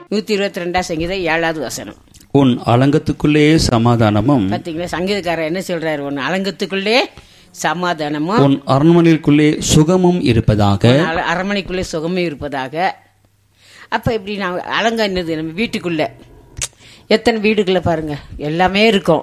நூத்தி இருபத்தி ரெண்டாம் சங்கீதம் ஏழாவது வசனம் உன் அலங்கத்துக்குள்ளே சமாதானமும் பாத்தீங்களா சங்கீதக்காரர் என்ன சொல்றாரு ஒன்னு அலங்கத்துக்குள்ளே சமாதானமும் உன் அரண்மனைக்குள்ளே சுகமும் இருப்பதாக அர- அரண்மனைக்குள்ளே சுகமே இருப்பதாக அப்ப இப்படி நான் அலங்க என்னது நம்ம வீட்டுக்குள்ள எத்தனை வீடுக்குள்ள பாருங்க எல்லாமே இருக்கும்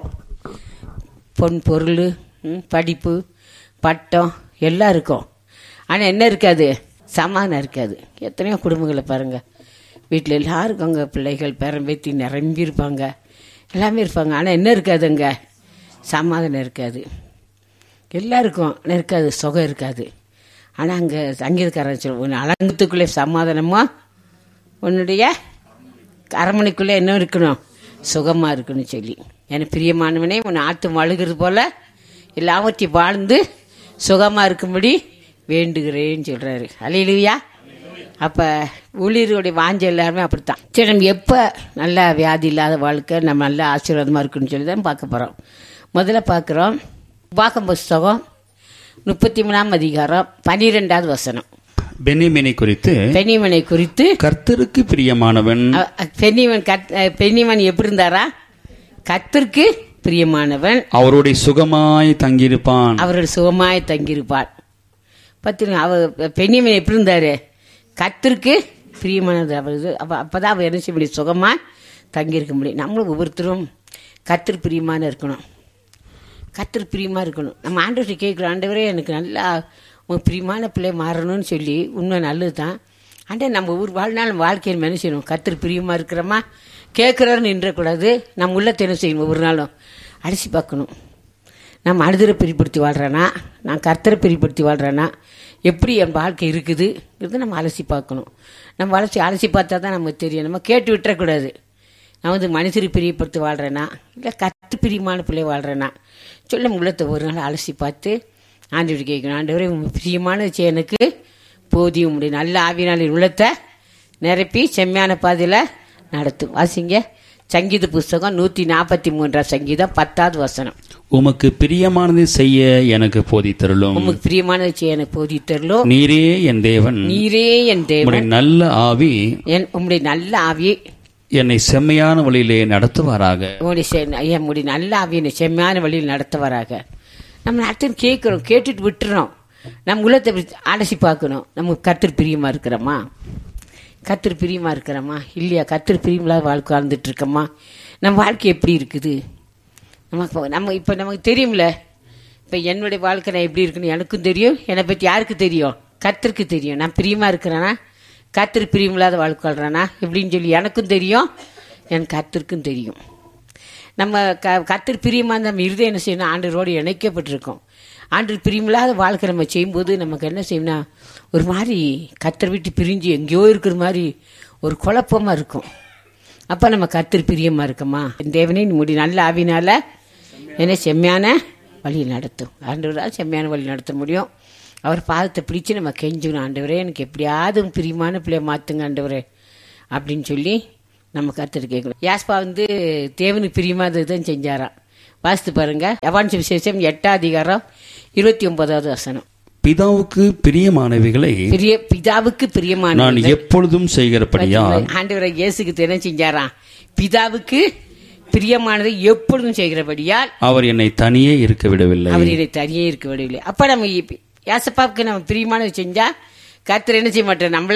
பொன் பொருள் ம், படிப்பு பட்டம் எல்லாம் இருக்கும் ஆனால் என்ன இருக்காது சமாதானம் இருக்காது எத்தனையோ குடும்பங்களை பாருங்க வீட்டில் எல்லாருக்கும் அங்கே பிள்ளைகள் பேரம்பேத்தி நிரம்பி இருப்பாங்க எல்லாமே இருப்பாங்க ஆனால் என்ன இருக்காதுங்க சமாதானம் இருக்காது எல்லாருக்கும் ஆனா இருக்காது சுகம் இருக்காது ஆனால் அங்கே சங்கீதக்காரன் சொல்ல உன் அலங்கத்துக்குள்ளே சமாதானமா உன்னுடைய அரண்மனைக்குள்ளே என்ன இருக்கணும் சுகமாக இருக்கணும் சொல்லி எனக்கு பிரியமானவனே உன் ஆத்து அழுகிறது போல எல்லாவற்றையும் வாழ்ந்து சுகமாக இருக்கும்படி வேண்டுகிறேன்னு சொல்கிறாரு அலையிலுயா அப்போ ஊழியர்களுடைய வாஞ்ச எல்லாருமே அப்படித்தான் சரி நம்ம எப்போ நல்லா வியாதி இல்லாத வாழ்க்கை நம்ம நல்லா ஆசீர்வாதமாக இருக்குன்னு சொல்லி தான் பார்க்க போகிறோம் முதல்ல பார்க்குறோம் உபாகம் புஸ்தகம் முப்பத்தி மூணாம் அதிகாரம் பனிரெண்டாவது வசனம் பெனிமினை குறித்து பெண்ணிமனை குறித்து கர்த்தருக்கு பிரியமானவன் அ- அ- பெண்ணிமன் கத் அ, பெண்ணிமன் எப்படி இருந்தாரா கத்திற்கு பிரியமானவன் அவருடைய சுகமாய் தங்கியிருப்பான் அவரோட சுகமாய் தங்கியிருப்பார் பத்து அவர் பெண்ணிமன் எப்படி இருந்தாரு கத்திற்கு பிரியமானது அவரது அப்ப அப்பதான் அவர் என்ன செய்ய முடியும் சுகமா தங்கியிருக்க முடியும் நம்மளும் ஒவ்வொருத்தரும் கத்திர பிரியமான இருக்கணும் கத்திர பிரியமா இருக்கணும் நம்ம ஆண்டவர்கிட்ட கேட்குறோம் ஆண்டவரே எனக்கு நல்லா உங்க பிரியமான பிள்ளை மாறணும்னு சொல்லி உண்மை நல்லது தான் ஆண்டே நம்ம ஊர் வாழ்நாள் வாழ்க்கையில் என்ன செய்யணும் கத்திர பிரியமா இருக்கிறோமா கேட்குறோன்னு நின்றக்கூடாது நம்ம உள்ளத்தை என்ன செய்யணும் ஒவ்வொரு நாளும் அடிச்சு பார்க்கணும் நம்ம அழுதரை பிரிப்படுத்தி வாழ்கிறேனா நான் கர்த்தரை பிரிப்படுத்தி வாழ்கிறேனா எப்படி என் வாழ்க்கை இருக்குது இது நம்ம அலசி பார்க்கணும் நம்ம அலசி அலசி பார்த்தா தான் நமக்கு தெரியும் நம்ம கேட்டு விட்டுறக்கூடாது நான் வந்து மனுஷரை பிரியப்படுத்தி வாழ்கிறேனா இல்லை கத்து பிரியமான பிள்ளை வாழ்கிறேனா சொல்ல உள்ளத்தை ஒரு நாள் அலசி பார்த்து ஆண்டவர் கேட்கணும் ஆண்டவரே உங்க பிரியமான எனக்கு போதிய உங்களுடைய நல்ல ஆவினாளின் உள்ளத்தை நிரப்பி செம்மையான பாதையில் நடத்தும் வாசிங்க சங்கீத புஸ்தகம் நூற்றி நாற்பத்தி மூன்றாம் சங்கீதம் பத்தாவது வசனம் உமக்கு பிரியமானதை செய்ய எனக்கு போதித்தருளும் உமக்கு பிரியமானதை செய்ய எனக்கு போதித்தரலோ நீரே என் தேவன் நீரே என் தேவன் உம்முடைய நல்ல ஆவி என் உம்முடைய நல்ல ஆவியை என்னை செம்மையான வழியிலே நடத்துவாராக உங்களுடைய செ- என் உடைய நல்ல ஆவியை செம்மையான வழியில் நடத்துவாராக நம்ம அடுத்து கேட்குறோம் கேட்டுட்டு விட்டுறோம் நம்ம உள்ளத்தை இப்படி அலசி பார்க்கணும் நம்ம கத்திர பிரியமா இருக்கிறோமா கத்திர பிரியமா இருக்கிறோமா இல்லையா கத்திர பிரியமில்லாத வாழ்க்கை வாழ்ந்துட்டு இருக்கோமா நம்ம வாழ்க்கை எப்படி இருக்குது நமக்கு நம்ம இப்போ நமக்கு தெரியும்ல இப்போ என்னுடைய வாழ்க்கை நான் எப்படி இருக்குன்னு எனக்கும் தெரியும் என்னை பற்றி யாருக்கு தெரியும் கத்திற்கு தெரியும் நான் பிரியமா இருக்கிறேனா கத்திர பிரியமில்லாத வாழ்க்கை வாழ்றேனா எப்படின்னு சொல்லி எனக்கும் தெரியும் என் கத்திற்கும் தெரியும் நம்ம க கத்திர பிரியமாக நம்ம இருதயம் என்ன செய்யணும் ஆண்டரோடு இணைக்கப்பட்டிருக்கோம் ஆண்டு பிரியமில்லாத வாழ்க்கை நம்ம செய்யும்போது நமக்கு என்ன செய்யணும்னா ஒரு மாதிரி கத்தர் விட்டு பிரிஞ்சு எங்கேயோ இருக்கிற மாதிரி ஒரு குழப்பமாக இருக்கும் அப்போ நம்ம கத்திர பிரியமாக இருக்கோமா என் தேவனே முடி நல்ல ஆவினால என்ன செம்மையான வழி நடத்தும் ஆண்டவரால் செம்மையான வழி நடத்த முடியும் அவர் பாதத்தை பிடிச்சு நம்ம கெஞ்சணும் ஆண்டவரே எனக்கு எப்படியாவது உம் பிரியமான பிள்ளைய மாற்றுங்க ஆண்டவரே அப்படின்னு சொல்லி நம்ம கருத்து கேட்கணும் யாஸ்பா வந்து தேவனுக்கு பிரியமானது தான் செஞ்சாராம் வாசித்து பாருங்க யவான் விசேஷம் எட்டாம் அதிகாரம் இருபத்தி ஒன்பதாவது வசனம் பிதாவுக்கு பிரியமானவைகளை பிரிய பிதாவுக்கு பிரியமான நான் எப்பொழுதும் செய்கிறபடியால் ஆண்டவரை இயேசுக்கு என்ன செஞ்சாராம் பிதாவுக்கு பிரியமானதை எப்பொழுதும் செய்கிறபடியால் அவர் என்னை தனியே இருக்க விடவில்லை அவர் இதை தனியே இருக்க விடவில்லை அப்ப நம்ம இப்ப- யாசப்பாவுக்கு நம்ம பிரியமானது செஞ்சா கர்த்தர் என்ன செய்ய மாட்டார் நம்மள